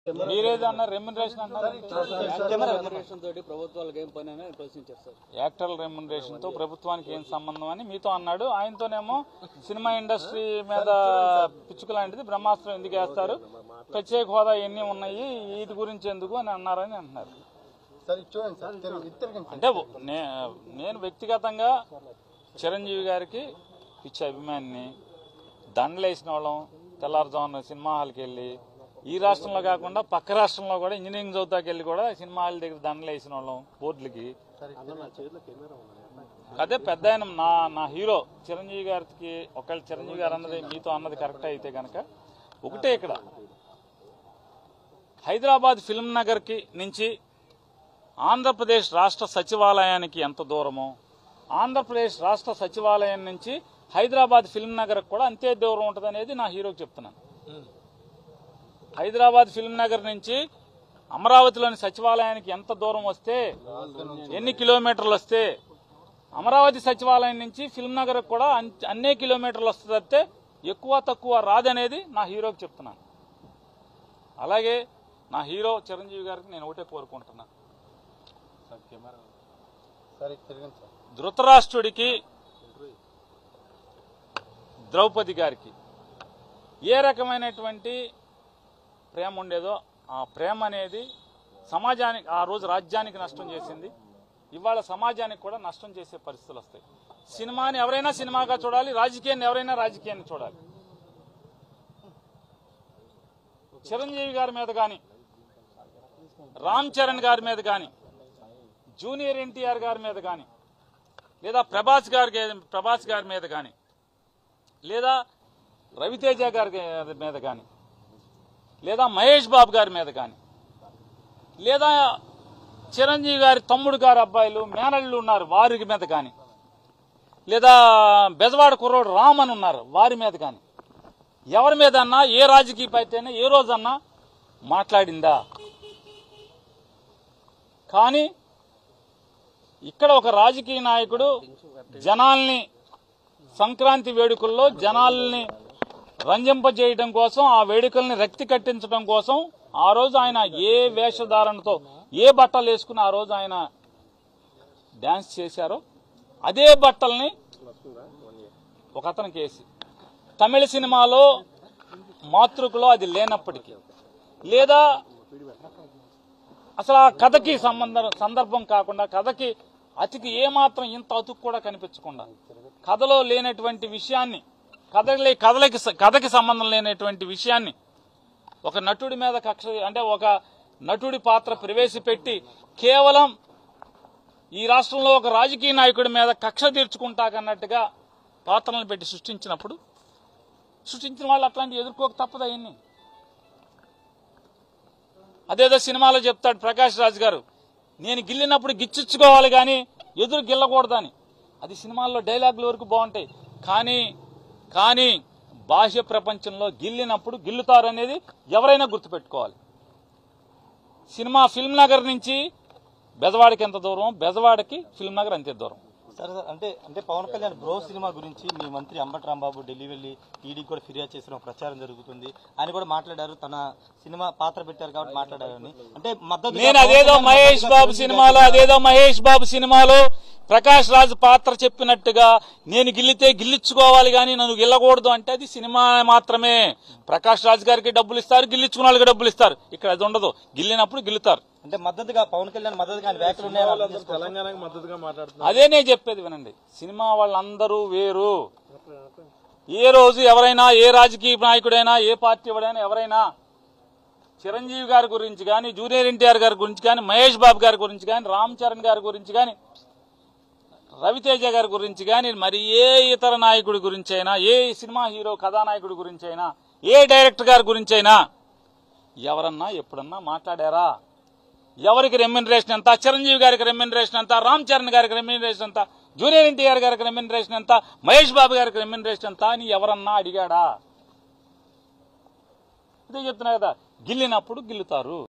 మీరేదన్నా remuneration అన్నారు remuneration తోటి ప్రభుత్వాలకు ఏం పని అని ప్రశ్నించారు సార్ యాక్టర్ల రెమ్యునరేషన్ తో ప్రభుత్వానికి ఏం సంబంధం అని మీతో అన్నాడు ఆయనతోనేమో సినిమా ఇండస్ట్రీ మీద పిచ్చుకు లాంటిది బ్రహ్మాస్త్రం ఎందుకు వేస్తారు ప్రత్యేక హోదా ఎన్ని ఉన్నాయి వీటి గురించి ఎందుకు అని అన్నారని అంటున్నారు సార్ ఇది చూడండి సార్ తిరగ- ఇది తిరగండి సార్. అంటే నే- నేను వ్యక్తిగతంగా చిరంజీవి గారికి పిచ్చి అభిమానిని దండలేసిన వాళ్ళం తెల్లారుజామున సినిమా హాల్కి వెళ్ళి ఈ రాష్ట్రంలో కాకుండా పక్క రాష్ట్రంలో కూడా ఇంజనీరింగ్ చదువుతాకి వెళ్ళి కూడా సినిమా హాల్ దగ్గర దండలు వేసిన వాళ్ళం బోర్డులకి అదే పెద్ద ఆయన నా నా హీరో చిరంజీవి గారికి ఒకవేళ చిరంజీవి గారు అన్నది మీతో అన్నది కరెక్ట్ అయితే కనుక ఒకటే ఇక్కడ హైదరాబాద్ ఫిల్మ్ నగర్కి నుంచి ఆంధ్రప్రదేశ్ రాష్ట్ర సచివాలయానికి ఎంత దూరమో ఆంధ్రప్రదేశ్ రాష్ట్ర సచివాలయం నుంచి హైదరాబాద్ ఫిల్మ్ నగర్ కూడా అంతే దూరం ఉంటుంది అనేది నా హీరోకి చెప్తున్నాను హైదరాబాద్ ఫిల్మ్ నగర్ నుంచి అమరావతిలోని సచివాలయానికి ఎంత దూరం వస్తే ఎన్ని కిలోమీటర్లు వస్తే అమరావతి సచివాలయం నుంచి ఫిల్మ్ నగర్ కూడా అన్- అన్నే కిలోమీటర్లు వస్తుంది తప్పితే ఎక్కువ తక్కువ రాదనేది నా హీరోకి చెప్తున్నాను అలాగే నా హీరో చిరంజీవి గారికి నేను ఒకటే కోరుకుంటున్నాను సార్ ఇది తిరగండి సార్ ధృతరాష్ట్రుడికి ద్రౌపది గారికి ఏ రకమైనటువంటి ప్రేమ ఉండేదో ఆ ప్రేమ అనేది సమాజానికి ఆ రోజు రాజ్యానికి నష్టం చేసింది ఇవాళ సమాజానికి కూడా నష్టం చేసే పరిస్థితులు వస్తాయి సినిమాని ఎవరైనా సినిమాగా చూడాలి రాజకీయాన్ని ఎవరైనా రాజకీయాన్ని చూడాలి చిరంజీవి గారి మీద కానీ రామ్ చరణ్ గారి మీద కానీ జూనియర్ ఎన్టీఆర్ గారి మీద కానీ లేదా ప్రభాస్ గారి ప్రభాస్ గారి మీద కానీ లేదా రవితేజ గారి మీద కానీ లేదా మహేష్ బాబు గారి మీద కానీ లేదా చిరంజీవి గారి తమ్ముడు గారి అబ్బాయిలు మేనళ్ళు ఉన్నారు వారి మీద కానీ లేదా బెజవాడ కుర్రోడు రామ్ అని ఉన్నారు వారి మీద కానీ ఎవరి మీద అన్నా ఏ రాజకీయ పార్టీ అయినా ఏ రోజన్నా మాట్లాడిందా కానీ ఇక్కడ ఒక రాజకీయ నాయకుడు జనాల్ని సంక్రాంతి వేడుకల్లో జనాల్ని రంజింపజేయడం కోసం ఆ వేడుకల్ని రక్తి కట్టించడం కోసం ఆ రోజు ఆయన ఏ వేషధారణతో ఏ బట్టలు వేసుకుని ఆ రోజు ఆయన డాన్స్ చేశారో అదే బట్టల్ని ఒక అతనికి వేసి తమిళ సినిమాలో మాతృకలో అది లేనప్పటికీ లేదా అసలు ఆ కథకి సంబంధం సందర్భం కాకుండా కథకి అతికి ఏమాత్రం ఇంత అతుకు కూడా కనిపించకుండా కథలో లేనటువంటి విషయాన్ని కథలే కథలకి కథకి సంబంధం లేనటువంటి విషయాన్ని ఒక నటుడి మీద కక్ష అంటే ఒక నటుడి పాత్ర ప్రవేశపెట్టి కేవలం ఈ రాష్ట్రంలో ఒక రాజకీయ నాయకుడి మీద కక్ష తీర్చుకుంటాకన్నట్టుగా పాత్రలను పెట్టి సృష్టించినప్పుడు సృష్టించిన వాళ్ళు అట్లాంటివి ఎదుర్కోక తప్పదు అవన్నీ అదేదో సినిమాలో చెప్తాడు ప్రకాష్ రాజ్ గారు నేను గిల్లినప్పుడు గిచ్చుచ్చుకోవాలి కానీ ఎదురు గిల్లకూడదని అది సినిమాల్లో డైలాగుల వరకు బాగుంటాయి కానీ కానీ బాహ్య ప్రపంచంలో గిల్లినప్పుడు గిల్లుతారనేది ఎవరైనా గుర్తుపెట్టుకోవాలి సినిమా ఫిల్మ్ నగర్ నుంచి బెజవాడకి ఎంత దూరం బెజవాడకి ఫిల్మ్ నగర్ అంతే దూరం సరే సార్ అంటే అంటే పవన్ కళ్యాణ్ బ్రో సినిమా గురించి మీ మంత్రి అంబటి రాంబాబు ఢిల్లీ వెళ్ళి ఈడీ కూడా ఫిర్యాదు చేసిన ఒక ప్రచారం జరుగుతుంది ఆయన కూడా మాట్లాడారు తన సినిమా పాత్ర పెట్టారు కాబట్టి మాట్లాడారని అంటే మద్దతు నేను అదేదో మహేష్ బాబు సినిమాలో అదేదో మహేష్ బాబు సినిమాలో ప్రకాష్ రాజ్ పాత్ర చెప్పినట్టుగా నేను గిల్లితే గిల్లించుకోవాలి కానీ నన్ను గిల్లకూడదు అంటే అది సినిమా మాత్రమే ప్రకాష్ రాజ్ గారికి డబ్బులు ఇస్తారు గిల్లించుకున్న వాళ్ళకి డబ్బులు ఇస్తారు ఇక్కడ అది ఉండదు గిల్లినప్పుడు గిల్లుతారు అంటే మద్దతుగా పవన్ కళ్యాణ్ మద్దతుగా ఆయన వ్యాఖ్యలు ఉన్నాయని అర్థం చేసుకోవాలి. తెలంగాణకు మద్దతుగా మాట్లాడుతున్నారు అదే నేను చెప్పేది వినండి సినిమా వాళ్ళందరూ వేరు ఏ రోజు ఎవరైనా ఏ రాజకీయ నాయకుడైనా ఏ పార్టీ వాడైనా ఎవరైనా చిరంజీవి గారి గురించి కానీ జూనియర్ ఎన్టీఆర్ గారి గురించి కానీ మహేష్ బాబు గారి గురించి కానీ రామ్ చరణ్ గారి గురించి కానీ రవితేజ గారి గురించి కానీ మరి ఏ ఇతర నాయకుడి గురించి అయినా ఏ సినిమా హీరో కథానాయకుడి గురించి అయినా ఏ డైరెక్టర్ గారి గురించి అయినా ఎవరన్నా ఎప్పుడన్నా మాట్లాడారా ఎవరికి రెమ్యునరేషన్ ఎంత చిరంజీవి గారికి రెమ్యునరేషన్ ఎంత రామ్ చరణ్ గారికి రెమ్యునరేషన్ ఎంత జూనియర్ ఎన్టీఆర్ గారికి రెమ్యునరేషన్ ఎంత మహేష్ బాబు గారికి రెమ్యునరేషన్ ఎంత అని ఎవరన్నా అడిగాడా ఇదే చెప్తున్నా కదా గిల్లినప్పుడు గిల్లుతారు